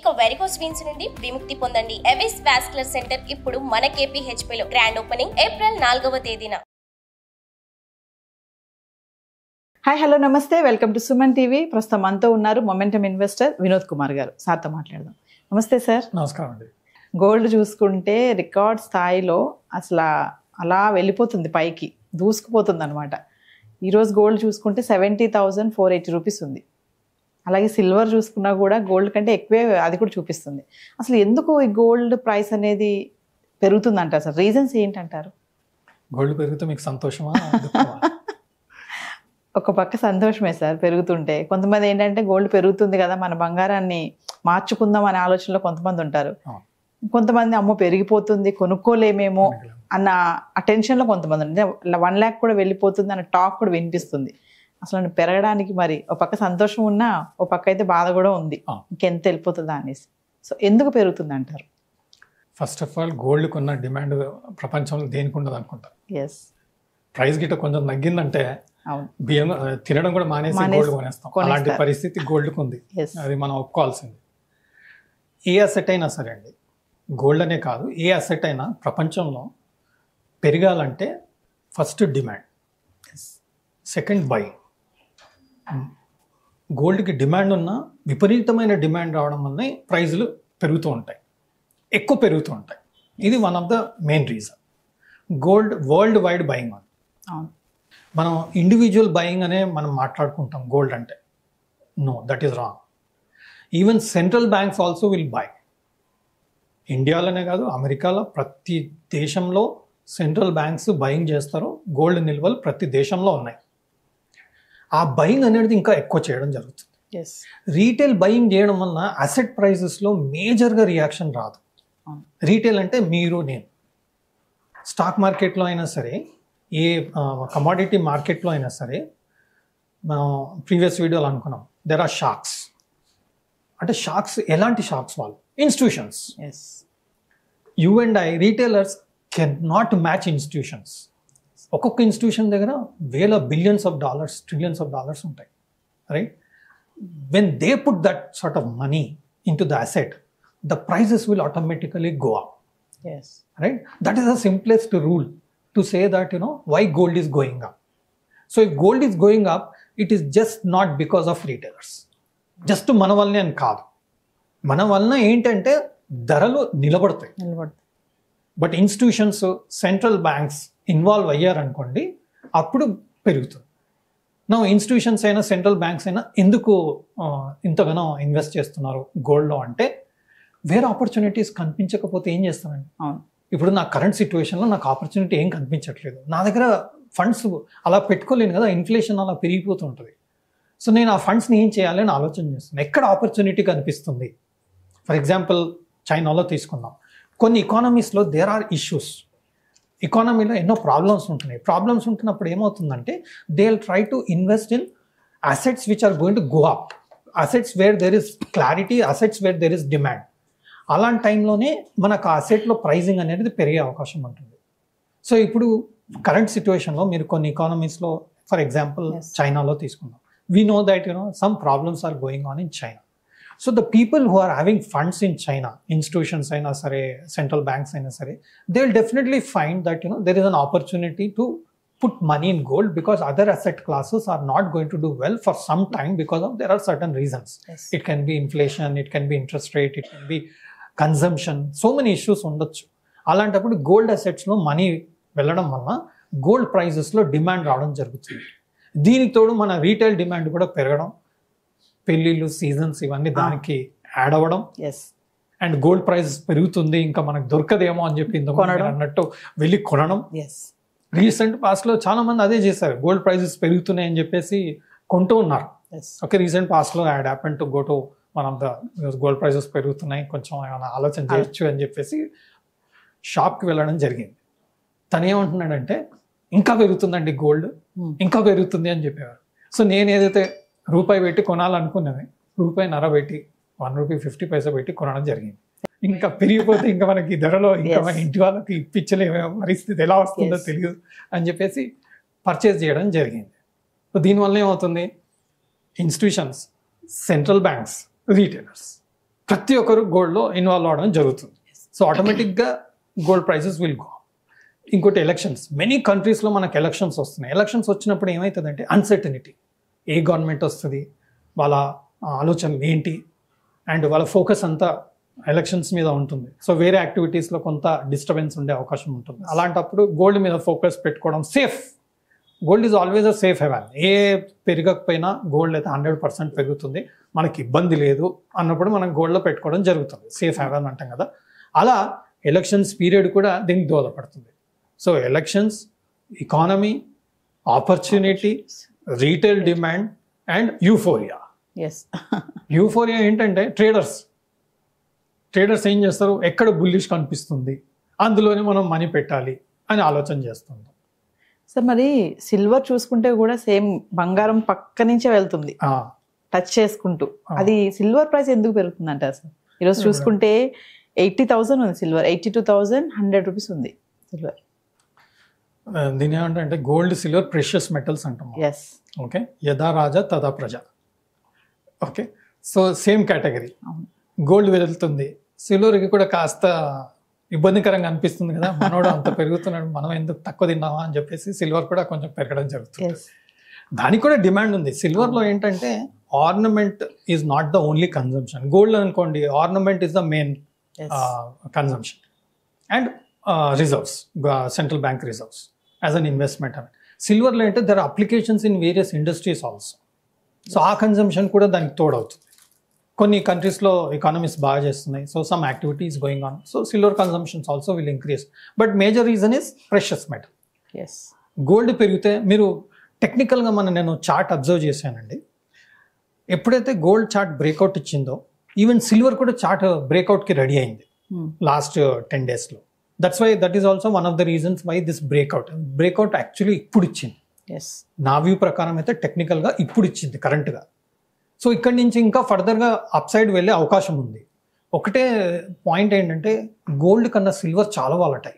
ఇక varicose veins నుండి విముక్తి పొందండి ఎవిస్ వాస్కులర్ సెంటర్ ఇప్పుడు మన KPHP లో గ్రాండ్ ఓపెనింగ్ ఏప్రిల్ నాలుగవ తేదీన హాయ్ హలో నమస్తే వెల్కమ్ టు సుమన్ టీవీ ప్రస్తుతం మనతో ఉన్నారు మొమెంటమ్ ఇన్వెస్టర్ వినోద్ కుమార్ గారు సార్తో మాట్లాడదాం నమస్తే సార్ నమస్కారం అండి గోల్డ్ చూసుకుంటే రికార్డ్ స్థాయిలో అసలు అలా వెళ్ళిపోతుంది పైకి దూసుకుపోతుంది అనమాట ఈరోజు గోల్డ్ చూసుకుంటే seventy thousand four eighty rupees ఉంది అలాగే సిల్వర్ చూసుకున్నా కూడా గోల్డ్ కంటే ఎక్కువే అది కూడా చూపిస్తుంది అసలు ఎందుకు ఈ గోల్డ్ ప్రైస్ అనేది పెరుగుతుంది అంటారు సార్ రీజన్స్ ఏంటంటారు గోల్డ్ పెరిగితే మీకు సంతోషమా దుఃఖమా? ఒక పక్క సంతోషమే సార్ పెరుగుతుంటే కొంతమంది ఏంటంటే గోల్డ్ పెరుగుతుంది కదా మన బంగారాన్ని మార్చుకుందాం అనే ఆలోచనలో కొంతమంది ఉంటారు అవును. కొంతమంది అమ్మో పెరిగిపోతుంది కొనుక్కోలేమేమో అన్న అటెన్షన్లో కొంతమంది ఉంటారు వన్ ల్యాక్ కూడా వెళ్ళిపోతుంది అన్న టాక్ కూడా వినిపిస్తుంది అసలు పెరగడానికి మరి ఒక పక్క సంతోషం ఉన్నా ఒక పక్క అయితే బాధ కూడా ఉంది అవును. ఇంకెంత వెళ్ళిపోతుందా అనేసి సో ఎందుకు పెరుగుతుంది అంటారు ఫస్ట్ ఆఫ్ ఆల్ గోల్డ్కి ఉన్న డిమాండ్ ప్రపంచంలో దేనికి ఉండదు అనుకుంటా ఎస్ ప్రైస్ గిట్ట కొంచెం తగ్గిందంటే అవును బియ్యం ఆ, తినడం కూడా మానేసి మానేసి గోల్డ్ కొనేస్తాం కొనేస్తారు. అలాంటి పరిస్థితి గోల్డ్కి ఉంది ఎస్ అది మనం ఒప్పుకోవాల్సింది ఏ అసెట్ అయినా సరే అండి గోల్డ్ అనే కాదు ఏ అసెట్ అయినా ప్రపంచంలో పెరగాలంటే ఫస్ట్ డిమాండ్ సెకండ్ బై గోల్డ్కి డిమాండ్ ఉన్న విపరీతమైన డిమాండ్ రావడం వల్ల ప్రైజులు పెరుగుతూ ఉంటాయి ఎక్కువ పెరుగుతూ ఉంటాయి ఇది one of the main reason gold worldwide buying అని అవును మనం ఇండివిజువల్ బయింగ్ అనే మనం మాట్లాడుకుంటాం గోల్డ్ అంటే no that is wrong even central banks also will buy ఇండియాలోనే కాదు అమెరికాలో ప్రతి దేశంలో సెంట్రల్ బ్యాంక్స్ బయింగ్ చేస్తారు గోల్డ్ నిల్వలు ప్రతి దేశంలో ఉన్నాయి ఆ బయింగ్ అనేది ఇంకా ఎక్కువ చేయడం జరుగుతుంది ఎస్ రీటైల్ బయింగ్ చేయడం వల్ల అసెట్ ప్రైజెస్లో మేజర్గా రియాక్షన్ రాదు అవును రీటైల్ అంటే మీరు నేను స్టాక్ మార్కెట్లో అయినా సరే ఏ కమాడిటీ మార్కెట్లో అయినా సరే మనం ప్రీవియస్ వీడియోలో అనుకున్నాం దెర్ ఆర్ షాక్స్ అంటే షాక్స్ ఎలాంటి షాక్స్ వాళ్ళు institutions as you and I retailers can not match institutions ఒక్కొక్క ఇన్స్టిట్యూషన్ దగ్గర వేల billions of dollars trillions of dollars ఉంటాయి right when they put that sort of money into the asset the prices will automatically go up as right that is the simplest rule to say that you know why gold is going up so if gold is going up it is just not because of retailers just మన వల్లనే అని కాదు మన వలన ఏంటంటే ధరలు నిలబడతాయి నిలబడుతుంది but institutions central banks involve అయ్యారనుకోండి అప్పుడు పెరుగుతుంది నా ఇన్స్టిట్యూషన్స్ అయినా సెంట్రల్ బ్యాంక్స్ అయినా ఎందుకు ఆ, ఇంతగానో ఇన్వెస్ట్ చేస్తున్నారు గోల్డ్లో అంటే వేరే ఆపర్చునిటీస్ కనిపించకపోతే ఏం చేస్తానండి అవును ఇప్పుడు నా కరెంట్ సిచ్యువేషన్లో నాకు ఆపర్చునిటీ ఏం కనిపించట్లేదు నా దగ్గర ఫండ్స్ అలా పెట్టుకోలేను కదా ఇన్ఫ్లేషన్ అలా పెరిగిపోతుంటుంది సో నేను ఆ ఫండ్స్ని ఏం చేయాలి అని ఆలోచన చేస్తున్నాను ఎక్కడ ఆపర్చునిటీ కనిపిస్తుంది ఫర్ ఎగ్జాంపుల్ చైనాలో తీసుకుందాం కొన్ని ఎకానమీస్లో దేర్ ఆర్ ఇష్యూస్ ఎకానమీలో ఎన్నో ప్రాబ్లమ్స్ ఉంటున్నాయి ప్రాబ్లమ్స్ ఉంటున్నప్పుడు ఏమవుతుందంటే they will try to invest in assets which are going to go up assets where there is clarity assets where there is demand అలాంటి టైంలోనే మనకు ఆ అసెట్లో ప్రైజింగ్ అనేది పెరిగే అవకాశం ఉంటుంది సో ఇప్పుడు కరెంట్ సిచ్యువేషన్లో మీరు కొన్ని ఎకానమీస్లో ఫర్ ఎగ్జాంపుల్ Yes. చైనాలో తీసుకుందాం we know that you know some problems are going on in China so the people who are having funds in China institutions అయినా సరే సెంట్రల్ బ్యాంక్స్ అయినా సరే they will definitely find that you know there is an opportunity to put money in gold because other asset classes are not going to do well for some time because of there are certain reasons Yes. it can be inflation it can be interest rate it can be consumption so many issues ఉండొచ్చు అలాంటప్పుడు gold అసెట్స్లో money వెళ్ళడం వల్ల gold ప్రైజెస్లో demand రావడం జరుగుతుంది దీనికి తోడు మన రీటైల్ డిమాండ్ కూడా పెరగడం పెళ్ళిళ్ళు సీజన్స్ ఇవన్నీ దానికి యాడ్ అవ్వడం ఎస్ అండ్ గోల్డ్ ప్రైస్ పెరుగుతుంది ఇంకా మనకు దొరకదేమో అని చెప్పి ఇంతకు ముందు కొనడం. మీరు అన్నట్టు వెళ్ళి కొనడం ఎస్ రీసెంట్ పాస్ట్లో చాలా మంది అదే చేశారు గోల్డ్ ప్రైజెస్ పెరుగుతున్నాయి అని చెప్పేసి కొంటూ ఉన్నారు ఎస్ ఓకే రీసెంట్ పాస్ట్లో had happen to go to one of the gold prices పెరుగుతున్నాయి కొంచెం ఏమైనా ఆలోచన చేయొచ్చు అని చెప్పేసి షాప్కి వెళ్ళడం జరిగింది తను ఏమంటున్నాడంటే ఇంకా పెరుగుతుందండి గోల్డ్ Hmm. ఇంకా పెరుగుతుంది అని చెప్పేవారు సో నేను ఏదైతే రూపాయి పెట్టి కొనాలనుకున్నది రూపాయి నర పెట్టి వన్ రూపీ ఫిఫ్టీ పైసా పెట్టి కొనడం జరిగింది ఇంకా పెరిగిపోతే ఇంకా మనకి ధరలో ఇంకా Yes. మన ఇంటి వాళ్ళకి ఇప్పించలేమే పరిస్థితి ఎలా వస్తుందో Yes. తెలియదు అని చెప్పేసి పర్చేస్ చేయడం జరిగింది సో దీనివల్ల ఏమవుతుంది ఇన్స్టిట్యూషన్స్ సెంట్రల్ బ్యాంక్స్ రీటైలర్స్ ప్రతి ఒక్కరు గోల్డ్లో ఇన్వాల్వ్ అవడం జరుగుతుంది సో ఆటోమేటిక్గా గోల్డ్ ప్రైసెస్ విల్ గో ఇంకోటి ఎలక్షన్స్ మెనీ కంట్రీస్లో మనకు ఎలక్షన్స్ వస్తున్నాయి ఎలక్షన్స్ వచ్చినప్పుడు ఏమవుతుందంటే అన్సర్టనిటీ ఏ గవర్నమెంట్ వస్తుంది వాళ్ళ ఆలోచనలు ఏంటి అండ్ వాళ్ళ ఫోకస్ అంతా ఎలక్షన్స్ మీద ఉంటుంది సో వేరే యాక్టివిటీస్లో కొంత డిస్టర్బెన్స్ ఉండే అవకాశం ఉంటుంది అలాంటప్పుడు గోల్డ్ మీద ఫోకస్ పెట్టుకోవడం safe gold is always a safe haven ఏ పెరగకపోయినా గోల్డ్ అయితే హండ్రెడ్ పర్సెంట్ పెరుగుతుంది మనకి ఇబ్బంది లేదు అన్నప్పుడు మనం గోల్డ్లో పెట్టుకోవడం జరుగుతుంది సేఫ్ హెవెన్ అంటాం కదా అలా ఎలక్షన్స్ పీరియడ్ కూడా దీనికి దోహదపడుతుంది so elections economy opportunity retail demand and euphoria yes euphoria ఏంటంటే ట్రేడర్స్ ట్రేడర్స్ ఏం చేస్తారు ఎక్కడ బుల్లిష్ కనిపిస్తుంది అందులోనే మనం మనీ పెట్టాలి అని ఆలోచన చేస్తుంటాం సార్ మరి సిల్వర్ చూసుకుంటే కూడా సేమ్ బంగారం పక్క నుంచే వెళ్తుంది ఆ, టచ్ చేసుకుంటూ ఆ. అది సిల్వర్ ప్రైస్ ఎందుకు పెరుగుతుంది అంటారు సార్ ఈరోజు చూసుకుంటే ఎయిటీ థౌసండ్ ఉంది silver eighty two thousand hundred rupees ఉంది సిల్వర్ దీని ఏమంటే గోల్డ్ సిల్వర్ ప్రెషియస్ మెటల్స్ అంటాం ఎస్ ఓకే యథా రాజా తదా ప్రజ ఓకే సో సేమ్ కేటగిరీ అవును. గోల్డ్ వెళ్తుంది సిల్వర్కి కూడా కాస్త ఇబ్బందికరంగా అనిపిస్తుంది కదా మనోడు అంత పెరుగుతున్నాడు మనం ఎందుకు తక్కువ తిన్నామా అని చెప్పేసి సిల్వర్ కూడా కొంచెం పెరగడం జరుగుతుంది ఎస్ దానికి కూడా డిమాండ్ ఉంది సిల్వర్ లో ఏంటంటే ornament is not the only consumption gold అనుకోండి ornament is the main as consumption and reserves central bank reserves as an investment అని సిల్వర్లో అంటే there applications in various industries also so ఆ కన్జంప్షన్ కూడా దానికి తోడవుతుంది కొన్ని కంట్రీస్లో ఎకానమీస్ బాగా చేస్తున్నాయి so some activities going on so silver consumptions also will increase but major reason is precious metal as gold పెరిగితే మీరు టెక్నికల్గా మన నేను చార్ట్ అబ్జర్వ్ చేశానండి ఎప్పుడైతే గోల్డ్ చార్ట్ బ్రేక్అవుట్ ఇచ్చిందో ఈవెన్ సిల్వర్ కూడా చార్ట్ బ్రేక్అవుట్కి రెడీ అయింది లాస్ట్ టెన్ డేస్లో that's why that is also one of the reasons why this breakout breakout actually ఇప్పుడు ఇచ్చింది ఎస్ నా వ్యూ ప్రకారం అయితే టెక్నికల్గా ఇప్పుడు ఇచ్చింది కరెంట్గా సో ఇక్కడి నుంచి ఇంకా ఫర్దర్గా అప్ సైడ్ వెళ్ళే అవకాశం ఉంది ఒకటే పాయింట్ ఏంటంటే గోల్డ్ కన్నా సిల్వర్ చాలా వాలటాయి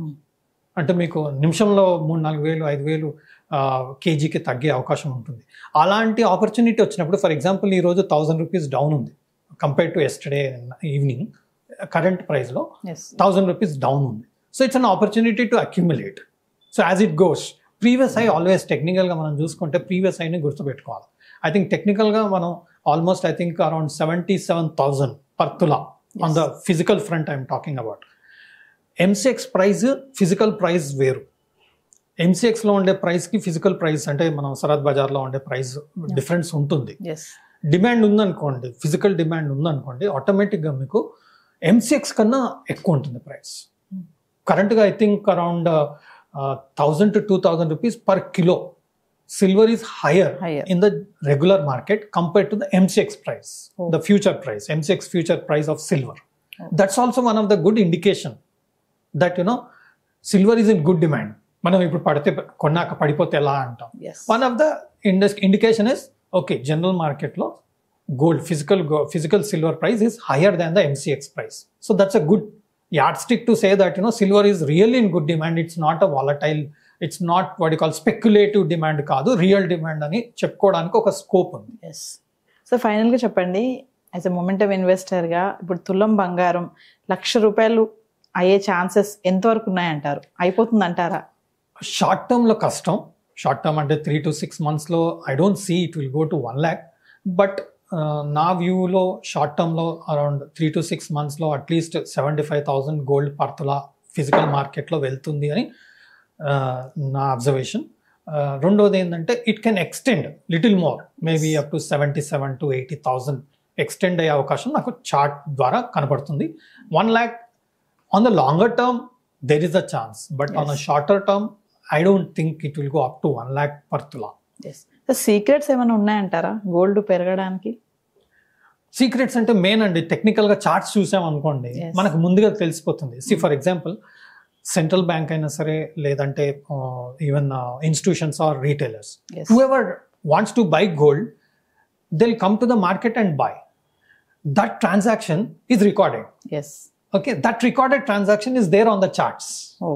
అంటే మీకు నిమిషంలో మూడు నాలుగు వేలు ఐదు వేలు ఆ, కేజీకి తగ్గే అవకాశం ఉంటుంది అలాంటి ఆపర్చునిటీ వచ్చినప్పుడు ఫర్ ఎగ్జాంపుల్ ఈరోజు థౌజండ్ రూపీస్ డౌన్ ఉంది compare to yesterday evening current ప్రైస్లో ఎస్ థౌజండ్ రూపీస్ డౌన్ ఉంది so it's an opportunity to accumulate so as it goes previous I always టెక్నికల్గా మనం చూసుకుంటే ప్రీవియస్ ఐని గుర్తుపెట్టుకోవాలి ఐ థింక్ టెక్నికల్గా మనం almost I think around seventy seven thousand per tola on the physical front I'm talking about MCX price physical price వేరు ఎంసీఎక్స్లో ఉండే ప్రైస్కి ఫిజికల్ ప్రైస్ అంటే మనం సరత్ బజార్లో ఉండే ప్రైస్ డిఫరెన్స్ ఉంటుంది ఎస్ డిమాండ్ ఉందనుకోండి ఫిజికల్ డిమాండ్ ఉందనుకోండి ఆటోమేటిక్గా మీకు ఎంసీఎక్స్ కన్నా ఎక్కువ ఉంటుంది ప్రైస్ కరెంట్గా I think around thousand to two thousand rupees per kilo silver is higher Higher. In the regular market compare to the MCX price Oh. The future price MCX future price of silver that's also one of the good indication that you know silver is in good demand మనం ఇప్పుడు పడితే కొన్నాక పడిపోతే ఎలా అంటాం yes one of the indus indication is okay general మార్కెట్లో gold physical physical silver price is higher than the MCX price so that's a good yardstick to say that you know silver is really in good demand it's not a volatile it's not what call speculative demand కాదు real demand అని చెప్పుకోవడానికి ఒక scope ఉంది yes so ఫైనల్గా చెప్పండి as a momentum ఇన్వెస్టర్గా ఇప్పుడు తులం బంగారం లక్ష రూపాయలు అయ్యే ఛాన్సెస్ ఎంతవరకు ఉన్నాయంటారు అయిపోతుంది అంటారా షార్ట్ టర్మ్లో కష్టం షార్ట్ టర్మ్ అంటే త్రీ టు సిక్స్ మంత్స్లో I don't see it will go to one lakh but నా వ్యూలో షార్ట్ టర్మ్లో అరౌండ్ త్రీ టు సిక్స్ మంత్స్లో at least seventy five thousand gold పర్తులా ఫిజికల్ మార్కెట్లో వెళ్తుంది అని uh, నా అబ్జర్వేషన్ రెండోది ఏంటంటే it can extend little more maybe up to seventy seven to eighty thousand extend అయ్యే అవకాశం నాకు చార్ట్ ద్వారా కనపడుతుంది one lakh on the longer term there is a chance but on a Yes. Shorter term I don't think it will go up to one lakh per tola yes so secrets ఏమైనా ఉన్నాయంటారా gold పెరగడానికి secrets అంటే main అండి technical గా charts చూసాం అనుకోండి Yes. మనకు ముందుగా తెలిసిపోతుంది see for example central bank అయినా సరే లేదంటే even institutions or retailers yes whoever wants to buy gold will come to the market and buy that transaction is recorded yes okay that recorded transaction is there on the charts ఓ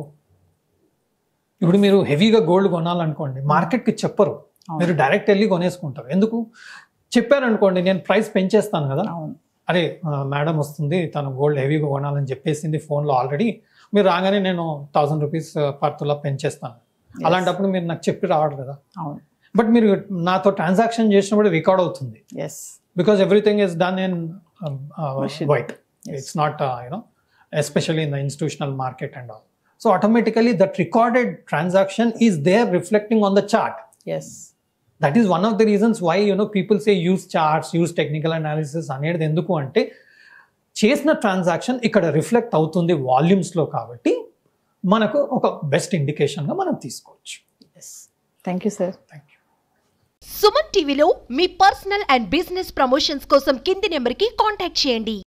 ఇప్పుడు మీరు హెవీగా gold కొనాలనుకోండి మార్కెట్కి చెప్పరు అవును. మీరు direct వెళ్ళి కొనేసుకుంటారు ఎందుకు చెప్పారనుకోండి నేను ప్రైస్ పెంచేస్తాను కదా అవును అరే మేడం వస్తుంది తను గోల్డ్ హెవీగా కొనాలని చెప్పేసింది ఫోన్లో ఆల్రెడీ మీరు రాగానే నేను థౌసండ్ రూపీస్ పర్ తులా పెంచేస్తాను అలాంటప్పుడు మీరు నాకు చెప్పి రావడం కదా అవును బట్ మీరు నాతో ట్రాన్సాక్షన్ చేసినప్పుడు రికార్డ్ అవుతుంది yes because everything is done in Machine. వైట్ Yes. It's not you know especially in the institutional market and all so automatically that recorded transaction is there reflecting on the chart yes that is one of the reasons why you know people say use charts use technical analysis అనేది ఎందుకు అంటే చేసిన transaction ఇక్కడ reflect అవుతుంది వాల్యూమ్స్లో కాబట్టి మనకు ఒక best ఇండికేషన్గా మనం తీసుకోవచ్చు yes thank you sir thank you Suman టీవీలో మీ పర్సనల్ అండ్ బిజినెస్ ప్రమోషన్స్ కోసం కింది నెంబర్కి కాంటాక్ట్ చేయండి